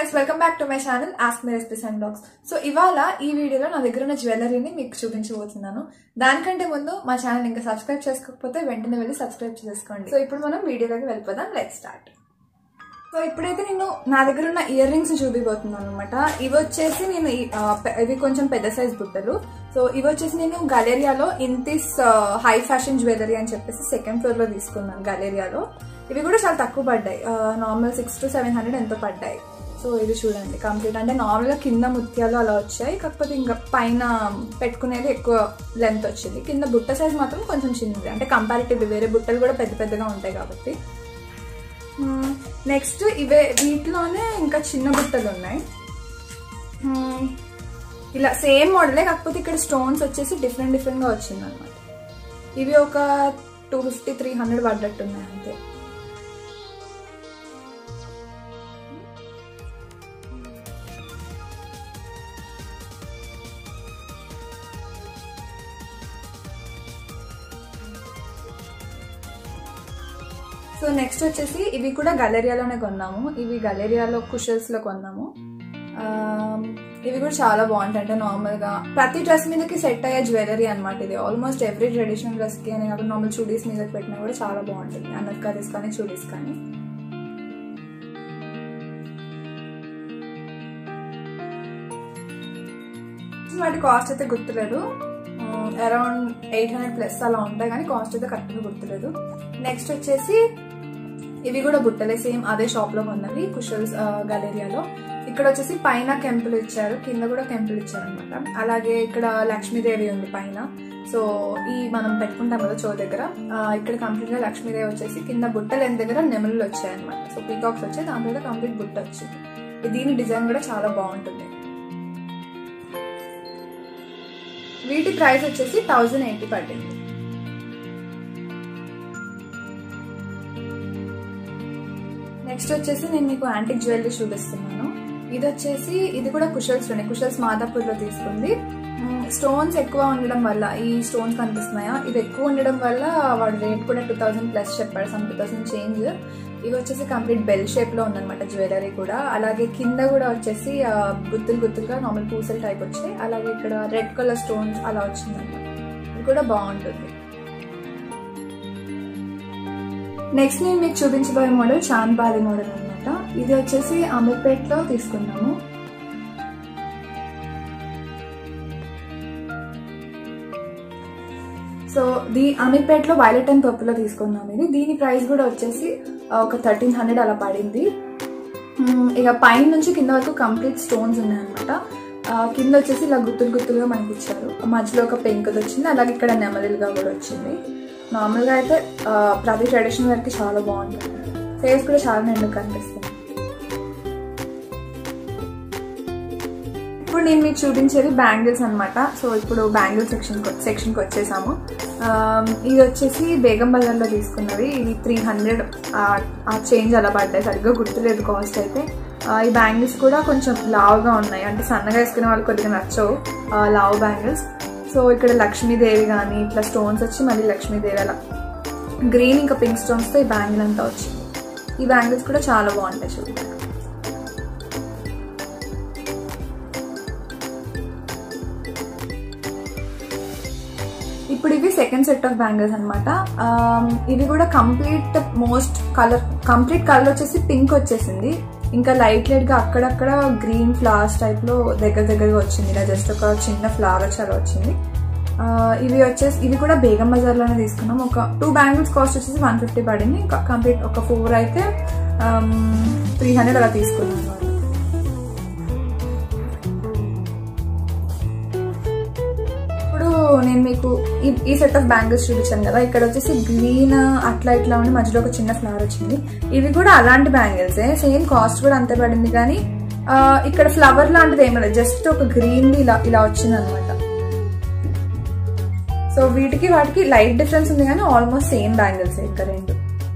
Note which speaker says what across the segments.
Speaker 1: Guys welcome back to my channel ask my recipes and blogs so ఇవాళ ఈ వీడియోలో నా దగ్గర ఉన్న జ్యువెలరీని మీకు చూపించబోతున్నాను దానికంటే ముందు మా ఛానల్ ఇంకా సబ్స్క్రైబ్ చేసుకోకపోతే వెంటనే వెళ్ళి సబ్స్క్రైబ్ చేసుకోండి సో ఇప్పుడు మనం వీడియోలోకి వెళ్ళిపోదాం లెట్ స్టార్ట్ సో ఇప్పుడైతే నేను నా దగ్గర ఉన్న ఇయర్ రింగ్స్ చూపిపోతున్నాను అనమాట ఇవి వచ్చేసి నేను ఈ- ఆ, పె- ఇవి కొంచెం పెద్ద సైజ్ బుట్టలు సో ఇవి వచ్చేసి నేను గలేరియాలో ఇంతిస్ హై ఫ్యాషన్ జ్యువెలరీ అని చెప్పేసి సెకండ్ ఫ్లోర్ లో తీసుకున్నాను గలేరియాలో ఇవి కూడా చాలా తక్కువ పడ్డాయి normal six to seven hundred ఎంతో పడ్డాయి సో ఇది చూడండి కంప్లీట్ అంటే నార్మల్ గా కింద ముత్యాలు అలా వచ్చాయి కాకపోతే ఇంకా పైన పెట్టుకునేది ఎక్కువ లెంత్ వచ్చింది కింద బుట్ట సైజ్ మాత్రం కొంచెం చిన్నది అంటే కంపారిటివ్లీ వేరే బుట్టలు కూడా పెద్ద పెద్దగా ఉంటాయి కాబట్టి నెక్స్ట్ ఇవే వీటిలోనే ఇంకా చిన్న బుట్టలు ఉన్నాయి మ్మ్. ఇలా సేమ్ మోడలే కాకపోతే ఇక్కడ స్టోన్స్ వచ్చేసి డిఫరెంట్ డిఫరెంట్ గా వచ్చింది అనమాట ఇవి ఒక టూ ఫిఫ్టీ త్రీ హండ్రెడ్ పడ్డట్టున్నాయి అంతే సో నెక్స్ట్ వచ్చేసి ఇవి కూడా గలేరియాలోనే కొన్నాము ఇవి గలేరియాలో కుషల్స్ లో కొన్నాము ఆమ్, ఇవి కూడా చాలా బాగుంటాయి అంటే నార్మల్ గా ప్రతి డ్రెస్ మీదకి సెట్ అయ్యే జ్యువెలరీ అనమాట ఇది ఆల్మోస్ట్ ఎవ్రీ ట్రెడిషనల్ డ్రెస్ కి అని కాకుండా నార్మల్ చూడీస్ మీద పెట్టినా కూడా చాలా బాగుంటుంది అన్నర్కారీస్ కానీ చూడీస్ కానీ వాటి కాస్ట్ అయితే గుర్తులేదు అరౌండ్ ఎయిట్ హండ్రెడ్ ప్లస్ అలా ఉంటాయి కానీ కాస్ట్ అయితే కరెక్ట్గా గుర్తులేదు నెక్స్ట్ వచ్చేసి ఇవి కూడా బుట్టలే సేమ్ అదే షాప్ లో కొన్నవి కుషల్స్ గలేరియాలో ఇక్కడ వచ్చేసి పైన కెంపులు ఇచ్చారు కింద కూడా కెంపులు ఇచ్చారు అనమాట అలాగే ఇక్కడ లక్ష్మీదేవి ఉంది పైన సో ఈ మనం పెట్టుకుంటాం కదా చో దగ్గర ఆ, ఇక్కడ కంప్లీట్ గా లక్ష్మీదేవి వచ్చేసి కింద బుట్టలు ఎంత దగ్గర నెమలు వచ్చాయి అనమాట సో పీకాక్స్ వచ్చాయి దాని మీద కంప్లీట్ బుట్ట వచ్చింది దీని డిజైన్ కూడా చాలా బాగుంటుంది వీటి ప్రైస్ వచ్చేసి థౌజండ్ ఎయిటీ పడింది నెక్స్ట్ వచ్చేసి నేను మీకు యాంటిక్ జ్యువెలరీ చూపిస్తున్నాను ఇది వచ్చేసి ఇది కూడా కుషల్స్ లోనే కుషల్స్ మాదాపూర్ లో తీసుకుంది స్టోన్స్ ఎక్కువ ఉండడం వల్ల ఈ స్టోన్స్ కనిపిస్తున్నాయా ఇది ఎక్కువ ఉండడం వల్ల వాడు రేట్ కూడా టూ థౌసండ్ ప్లస్ చెప్పాడు సమ్ టూ థౌసండ్ చేంజ్ ఇవి వచ్చేసి కంప్లీట్ బెల్ షేప్ లో ఉందన్నమాట జ్యువెలరీ కూడా అలాగే కింద కూడా వచ్చేసి ఆ, గుత్తులు గుత్తులుగా నార్మల్ పూసలు టైప్ వచ్చాయి అలాగే ఇక్కడ రెడ్ కలర్ స్టోన్స్ అలా వచ్చిందన్నమాట ఇది కూడా బాగుంటుంది నెక్స్ట్ నేను మీకు చూపించబోయే మోడల్ చాంద్బాలి మోడల్ అనమాట ఇది వచ్చేసి అమీర్పేట్లో తీసుకున్నాము సో దీ అమీర్పేట్లో వైలెట్ అండ్ పర్పుల్ లో తీసుకున్నాము ఇది దీని ప్రైస్ కూడా వచ్చేసి ఆ, ఒక థర్టీన్ హండ్రెడ్ అలా పడింది మ్మ్, ఇక పైన నుంచి కింద వరకు కంప్లీట్ స్టోన్స్ ఉన్నాయన్నమాట ఆ, కింద వచ్చేసి ఇలా గుత్తులు గుత్తులుగా మనకి ఇచ్చారు మధ్యలో ఒక పెంకుది వచ్చింది అలాగే ఇక్కడ నెమలిలుగా కూడా వచ్చింది నార్మల్గా అయితే ఆ, ప్రతి ట్రెడిషనల్ వేర్కి చాలా బాగుంటుంది ఫేస్ కూడా చాలా నిండు కనిపిస్తుంది ఇప్పుడు నేను మీకు చూపించేది బ్యాంగిల్స్ అన్నమాట సో ఇప్పుడు బ్యాంగిల్ సెక్షన్ సెక్షన్కి వచ్చేసాము ఆ, ఇది వచ్చేసి బేగం బజార్లో తీసుకున్నది ఇది త్రీ హండ్రెడ్ ఆ చేంజ్ అలా పడ్డాయి సరిగ్గా గుర్తులేదు కాస్ట్ అయితే ఆ, ఈ బ్యాంగిల్స్ కూడా కొంచెం లావుగా ఉన్నాయి అంటే సన్నగా వేసుకునే వాళ్ళు కొద్దిగా నచ్చవు ఆ, లావు బ్యాంగిల్స్ సో ఇక్కడ లక్ష్మీదేవి కానీ ఇట్లా స్టోన్స్ వచ్చి మళ్ళీ లక్ష్మీదేవి అలా గ్రీన్ ఇంకా పింక్ స్టోన్స్తో ఈ బ్యాంగిల్ అంతా వచ్చింది ఈ బ్యాంగిల్స్ కూడా చాలా బాగుంటాయి చూడండి ఇప్పుడు ఇవి సెకండ్ సెట్ ఆఫ్ బ్యాంగిల్స్ అనమాట ఇవి కూడా complete most colour complete colour వచ్చేసి పింక్ వచ్చేసింది ఇంకా లైట్ లైట్ గా అక్కడక్కడ గ్రీన్ ఫ్లవర్స్ టైప్ లో దగ్గర దగ్గరగా వచ్చింది ఇలా జస్ట్ ఒక చిన్న ఫ్లవర్ వచ్చి అలా వచ్చింది ఆ, ఇవి వచ్చేసి ఇవి కూడా బేగం బజార్ లోనే తీసుకున్నాం ఒక టూ బ్యాంగిల్స్ కాస్ట్ వచ్చేసి వన్ ఫిఫ్టీ పడింది ఇంకా కంప్లీట్ ఒక ఫోర్ అయితే త్రీ హండ్రెడ్ అలా తీసుకున్నాం అన్నమాట. ఇప్పుడు నేను మీకు ఈ- ఈ సెట్ ఆఫ్ బ్యాంగిల్స్ చూపించాను కదా ఇక్కడ వచ్చేసి గ్రీన్ అట్లా ఇట్లా ఉండి మధ్యలో ఒక చిన్న ఫ్లవర్ వచ్చింది ఇవి కూడా అలాంటి బ్యాంగిల్స్ సేమ్ కాస్ట్ కూడా అంతే పడింది కానీ ఆ, ఇక్కడ ఫ్లవర్ లాంటిది ఏమీ లేదు జస్ట్ ఒక గ్రీన్ ఇలా ఇలా వచ్చింది అనమాట సో వీటికి వాటికి లైట్ డిఫరెన్స్ ఉంది కానీ ఆల్మోస్ట్ సేమ్ బ్యాంగిల్స్ ఇక్కడ రెండు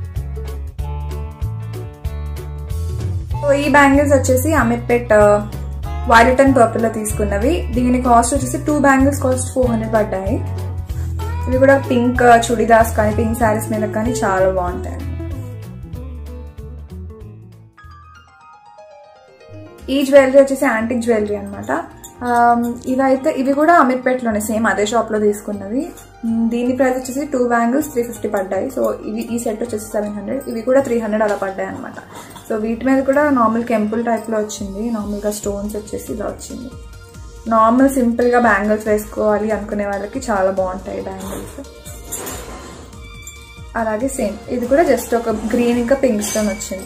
Speaker 1: సో ఈ బ్యాంగిల్స్ వచ్చేసి అమీర్పేట్ వైలెట్ అండ్ పర్పుల్ లో తీసుకున్నవి దీని కాస్ట్ వచ్చేసి two bangles cost four hundred పడ్డాయి ఇవి కూడా పింక్ చుడిదాస్ కానీ పింక్ శారీస్ మీద కానీ చాలా బాగుంటాయి ఈ జ్యువెలరీ వచ్చేసి యాంటిక్ జ్యువెలరీ అనమాట ఇవైతే ఇవి కూడా అమీర్పేటలోనే సేమ్ అదే షాప్లో తీసుకున్నవి మ్, దీని ప్రైస్ వచ్చేసి టూ బ్యాంగిల్స్ త్రీ ఫిఫ్టీ పడ్డాయి సో ఇవి ఈ సెట్ వచ్చేసి సెవెన్ హండ్రెడ్ ఇవి కూడా త్రీ హండ్రెడ్ అలా పడ్డాయి అనమాట సో వీటి మీద కూడా నార్మల్ కెంపుల్ టైప్లో వచ్చింది నార్మల్గా స్టోన్స్ వచ్చేసి ఇలా వచ్చింది నార్మల్ సింపుల్గా బ్యాంగిల్స్ వేసుకోవాలి అనుకునే వాళ్ళకి చాలా బాగుంటాయి బ్యాంగిల్స్ అలాగే సేమ్ ఇది కూడా జస్ట్ ఒక గ్రీన్ ఇంకా పింక్ స్టోన్ వచ్చింది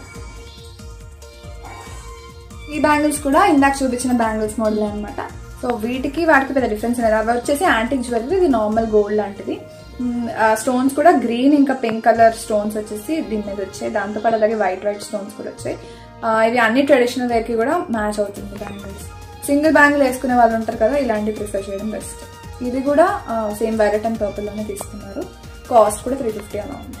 Speaker 1: ఈ బ్యాంగిల్స్ కూడా ఇందాక చూపించిన బ్యాంగిల్స్ మోడల్ అనమాట సో వీటికి వాటికి పెద్ద డిఫరెన్స్ లేదు అవి వచ్చేసి యాంటిక్ జ్యువెలరీ ఇది నార్మల్ గోల్డ్ లాంటిది స్టోన్స్ కూడా గ్రీన్ ఇంకా పింక్ కలర్ స్టోన్స్ వచ్చేసి దీని మీద వచ్చాయి దాంతోపాటు అలాగే వైట్ వైట్ స్టోన్స్ కూడా వచ్చాయి ఆ, ఇవి అన్ని ట్రెడిషనల్ వేర్కి కూడా మ్యాచ్ అవుతుంది బ్యాంగిల్స్ సింగిల్ బ్యాంగిల్ వేసుకునే వాళ్ళు ఉంటారు కదా ఇలాంటివి ప్రిఫర్ చేయడం బెస్ట్ ఇది కూడా సేమ్ వైలెట్ అండ్ పర్పుల్లోనే తీసుకున్నారు కాస్ట్ కూడా త్రీ ఫిఫ్టీ అలా ఉంది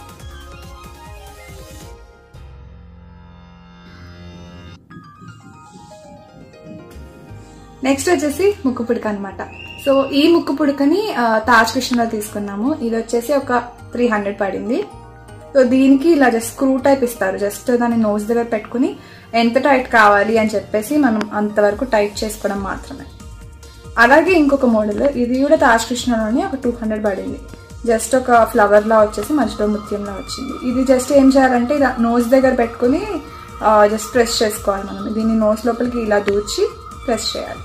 Speaker 1: నెక్స్ట్ వచ్చేసి ముక్కు పుడక అనమాట సో ఈ ముక్కు పుడకని ఆ, తాజ్ కృష్ణలో తీసుకున్నాము ఇది వచ్చేసి ఒక త్రీ హండ్రెడ్ పడింది సో దీనికి ఇలా జస్ట్ స్క్రూ టైప్ ఇస్తారు జస్ట్ దాన్ని నోస్ దగ్గర పెట్టుకుని ఎంత టైట్ కావాలి అని చెప్పేసి మనం అంతవరకు టైట్ చేసుకోవడం మాత్రమే అలాగే ఇంకొక మోడల్ ఇది కూడా తాజ్ కృష్ణలోని ఒక టూ హండ్రెడ్ పడింది జస్ట్ ఒక ఫ్లవర్ లా వచ్చేసి మధ్యలో ముత్యంలా వచ్చింది ఇది జస్ట్ ఏం చేయాలంటే ఇలా నోస్ దగ్గర పెట్టుకుని జస్ట్ ప్రెస్ చేసుకోవాలి మనం దీన్ని నోస్ లోపలికి ఇలా దూచి ప్రెస్ చేయాలి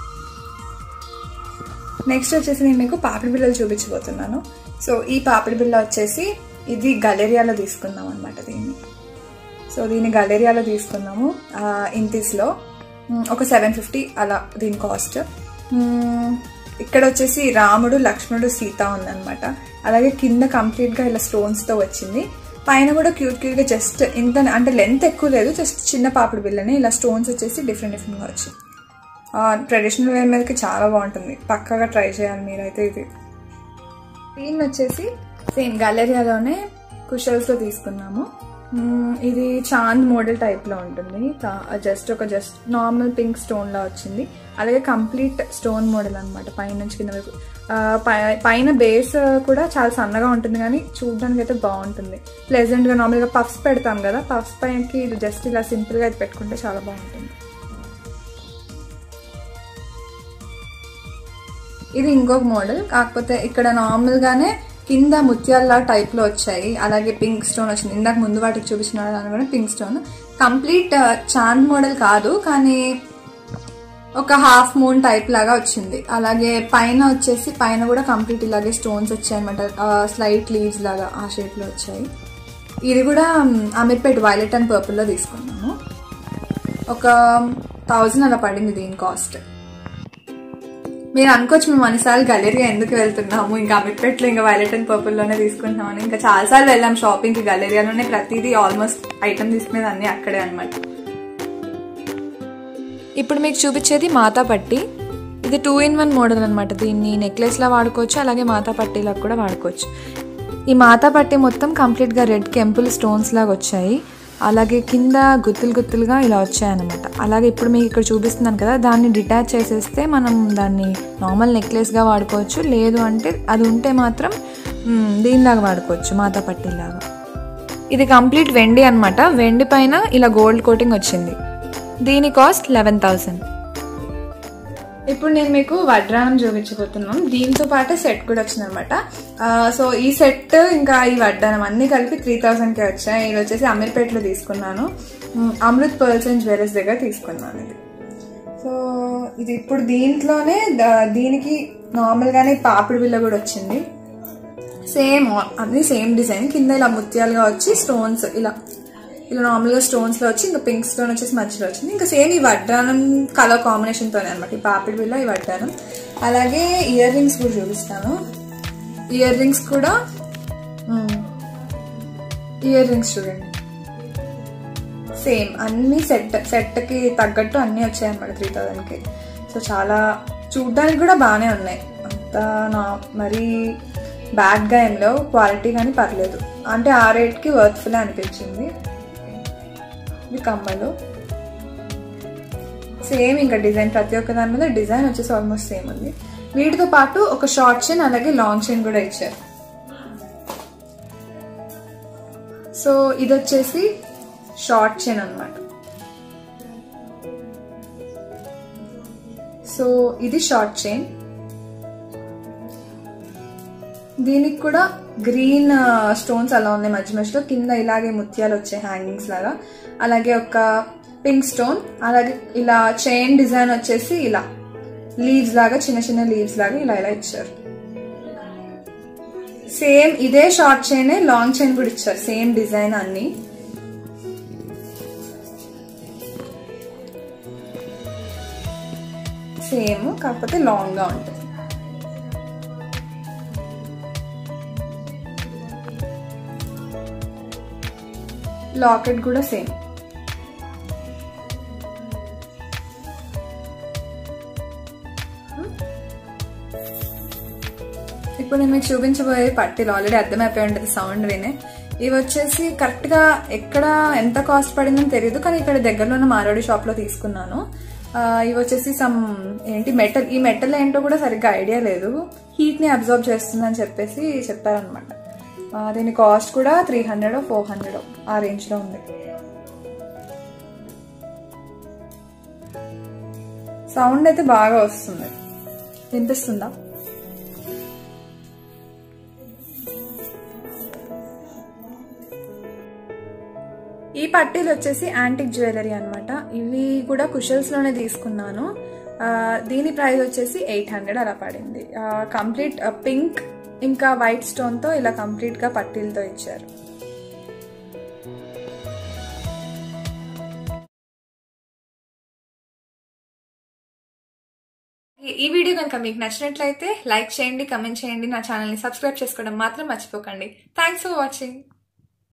Speaker 1: నెక్స్ట్ వచ్చేసి నేను మీకు పాపిడి బిళ్ళలు చూపించబోతున్నాను సో ఈ పాపిడి బిళ్ళ వచ్చేసి ఇది గలేరియాలో తీసుకున్నాం అనమాట దీన్ని సో దీన్ని గలేరియాలో తీసుకున్నాము ఆ, ఇంతిస్లో మ్, ఒక సెవెన్ ఫిఫ్టీ అలా దీని కాస్ట్ మ్, ఇక్కడ వచ్చేసి రాముడు లక్ష్మణుడు సీత ఉందన్నమాట అలాగే కింద కంప్లీట్గా ఇలా స్టోన్స్తో వచ్చింది పైన కూడా క్యూట్ క్యూట్గా జస్ట్ ఇంత అంటే లెంత్ ఎక్కువ లేదు జస్ట్ చిన్న పాపిడి బిళ్ళని ఇలా స్టోన్స్ వచ్చేసి డిఫరెంట్ డిఫరెంట్గా వచ్చింది ట్రెడిషనల్ వేర్ మీదకి చాలా బాగుంటుంది పక్కాగా ట్రై చేయాలి మీరైతే ఇది దీన్ని వచ్చేసి సేమ్ గaleరియాలోనే కుషల్స్లో తీసుకున్నాము మ్మ్, ఇది చాంద్ మోడల్ టైప్లో ఉంటుంది జస్ట్ ఒక జస్ట్ నార్మల్ పింక్ స్టోన్లా వచ్చింది అలాగే కంప్లీట్ స్టోన్ మోడల్ అనమాట పైన నుంచి కింద వరకు ఆ, పై- పైన బేస్ కూడా చాలా సన్నగా ఉంటుంది కానీ చూడడానికి అయితే బాగుంటుంది ప్లెజెంట్గా నార్మల్గా పఫ్స్ పెడతాం కదా పఫ్స్ పైనకి ఇది జస్ట్ ఇలా సింపుల్గా ఇది పెట్టుకుంటే చాలా బాగుంటుంది ఇది ఇంకొక మోడల్ కాకపోతే ఇక్కడ నార్మల్ గానే కింద ముత్యాల టైప్ లో వచ్చాయి అలాగే పింక్ స్టోన్ వచ్చింది ఇందాక ముందు వాటికి చూపించిన దాని కూడా పింక్ స్టోన్ కంప్లీట్ చాంద్ మోడల్ కాదు కానీ ఒక హాఫ్ మూన్ టైప్ లాగా వచ్చింది అలాగే పైన వచ్చేసి పైన కూడా కంప్లీట్ ఇలాగే స్టోన్స్ వచ్చాయి అనమాట స్లైట్ లీవ్స్ లాగా ఆ షేప్ లో వచ్చాయి ఇది కూడా అమీర్పేట్ వైలెట్ అండ్ పర్పుల్ లో తీసుకున్నాము ఒక థౌజండ్ అలా పడింది దీని కాస్ట్ మీరు అనుకోవచ్చు మేము అన్నిసార్లు గaleరియా ఎందుకు వెళ్తున్నాము ఇంకా అమిట్పేట్లో ఇంకా వైలెట్ అండ్ పర్పుల్ లోనే తీసుకుంటామని ఇంకా చాలాసార్లు వెళ్ళాం షాపింగ్ కి గaleరియాలోనే ప్రతిదీ ఆల్మోస్ట్ ఐటమ్ తీసుకునేది అన్ని అక్కడే అనమాట
Speaker 2: ఇప్పుడు మీకు చూపించేది మాతా పట్టి ఇది టూ ఇన్ వన్ మోడల్ అనమాట దీన్ని నెక్లెస్లా వాడుకోవచ్చు అలాగే మాతా పట్టీలా కూడా వాడుకోవచ్చు ఈ మాతా పట్టి మొత్తం కంప్లీట్గా రెడ్ కెంపుల్ స్టోన్స్ లాగా వచ్చాయి అలాగే కింద గుత్తులు గుత్తులుగా ఇలా వచ్చాయన్నమాట అలాగే ఇప్పుడు మీకు ఇక్కడ చూపిస్తున్నాను కదా దాన్ని డిటాచ్ చేసేస్తే మనం దాన్ని నార్మల్ నెక్లెస్గా వాడుకోవచ్చు లేదు అంటే అది ఉంటే మాత్రం మ్, దీనిలాగా వాడుకోవచ్చు మాతా పట్టీలాగా ఇది కంప్లీట్ వెండి అన్నమాట వెండి పైన ఇలా గోల్డ్ కోటింగ్ వచ్చింది దీని కాస్ట్ లెవెన్ థౌసండ్
Speaker 1: ఇప్పుడు నేను మీకు వడ్రానం చూపించబోతున్నాను దీంతో పాటు సెట్ కూడా వచ్చిందనమాట సో ఈ సెట్ ఇంకా ఈ వడ్డానం అన్ని కలిపి త్రీ థౌసండ్కి వచ్చాయి ఇది వచ్చేసి అమీర్పేటలో తీసుకున్నాను మ్, అమృత్ పర్ల్స్ అండ్ జ్యువెలర్స్ దగ్గర తీసుకున్నాను ఇది సో ఇది ఇప్పుడు దీంట్లోనే ద- దీనికి నార్మల్గానే పాపిడి బిల్ల కూడా వచ్చింది సేమ్ అన్ని సేమ్ డిజైన్ కింద ఇలా ముత్యాలుగా వచ్చి స్టోన్స్ ఇలా ఇలా నార్మల్గా స్టోన్స్ లో వచ్చి ఇంకా పింక్ స్టోన్ వచ్చేసి మధ్యలో వచ్చింది ఇంకా సేమ్ ఈ వడ్డానం కలర్ కాంబినేషన్ తోనే అనమాట ఈ పాపిడి బిల్ల ఈ వడ్డానం అలాగే ఇయర్ రింగ్స్ కూడా చూపిస్తాను ఇయర్ రింగ్స్ కూడా ఇయర్ రింగ్స్ చూడండి సేమ్ అన్ని సెట్ సెట్ కి తగ్గట్టు అన్ని వచ్చాయి అనమాట త్రీ థౌజండ్ కి సో చాలా చూడ్డానికి కూడా బాగానే ఉన్నాయి అంత నా మరీ బ్యాడ్ గా ఏం లేవు క్వాలిటీ కానీ పర్లేదు అంటే ఆ రేట్ కి వర్త్ఫుల్ అనిపించింది ఇది కమ్మలు సేమ్ ఇంకా డిజైన్ ప్రతి ఒక్క దాని మీద డిజైన్ వచ్చేసి ఆల్మోస్ట్ సేమ్ ఉంది వీటితో పాటు ఒక షార్ట్ చైన్ అలాగే లాంగ్ చైన్ కూడా ఇచ్చారు సో ఇది వచ్చేసి షార్ట్ చైన్ అనమాట సో ఇది షార్ట్ చైన్ దీనికి కూడా గ్రీన్ స్టోన్స్ అలా ఉన్నాయి మధ్య మధ్యలో కింద ఇలాగే ముత్యాలు వచ్చాయి హ్యాంగింగ్స్ లాగా అలాగే ఒక పింక్ స్టోన్ అలాగే ఇలా చైన్ డిజైన్ వచ్చేసి ఇలా లీవ్స్ లాగా చిన్న చిన్న లీవ్స్ లాగా ఇలా ఇలా ఇచ్చారు సేమ్ ఇదే షార్ట్ చైన్ లాంగ్ చైన్ కూడా ఇచ్చారు సేమ్ డిజైన్ అన్ని సేమ్ కాకపోతే లాంగ్ గా ఉంటుంది లాకెట్ కూడా సేమ్ ఇప్పుడు నేను మీకు చూపించబోయే పట్టీలు ఆల్రెడీ అర్థమైపోయి ఉంటుంది సౌండ్ వినే ఇవి వచ్చేసి కరెక్ట్ గా ఎక్కడ ఎంత కాస్ట్ పడిందని తెలియదు కానీ ఇక్కడ దగ్గరలో ఉన్న మారోడి షాప్ లో తీసుకున్నాను ఆ, ఇవి వచ్చేసి సమ్ ఏంటి మెటల్ ఈ మెటల్ ఏంటో కూడా సరిగ్గా ఐడియా లేదు హీట్ ని అబ్జర్వ్ చేస్తుందని చెప్పేసి చెప్పారనమాట దీని కాస్ట్ కూడా త్రీ హండ్రెడ్ ఫోర్ హండ్రెడ్ ఆ రేంజ్ లో ఉంది సౌండ్ అయితే బాగా వస్తుంది వినిపిస్తుందా ఈ పట్టీలు వచ్చేసి యాంటిక్ జ్యువెలరీ అన్నమాట ఇవి కూడా కుషల్స్ లోనే తీసుకున్నాను ఆ, దీని ప్రైస్ వచ్చేసి ఎయిట్ హండ్రెడ్ అలా పడింది కంప్లీట్ పింక్ ఇంకా వైట్ స్టోన్ తో ఇలా కంప్లీట్ గా పట్టీలతో ఇచ్చారు ఈ- ఈ వీడియో కనుక మీకు నచ్చినట్లయితే లైక్ చేయండి కమెంట్ చేయండి నా ఛానల్ని సబ్స్క్రైబ్ చేసుకోవడం మాత్రం మర్చిపోకండి థ్యాంక్స్ ఫర్ వాచింగ్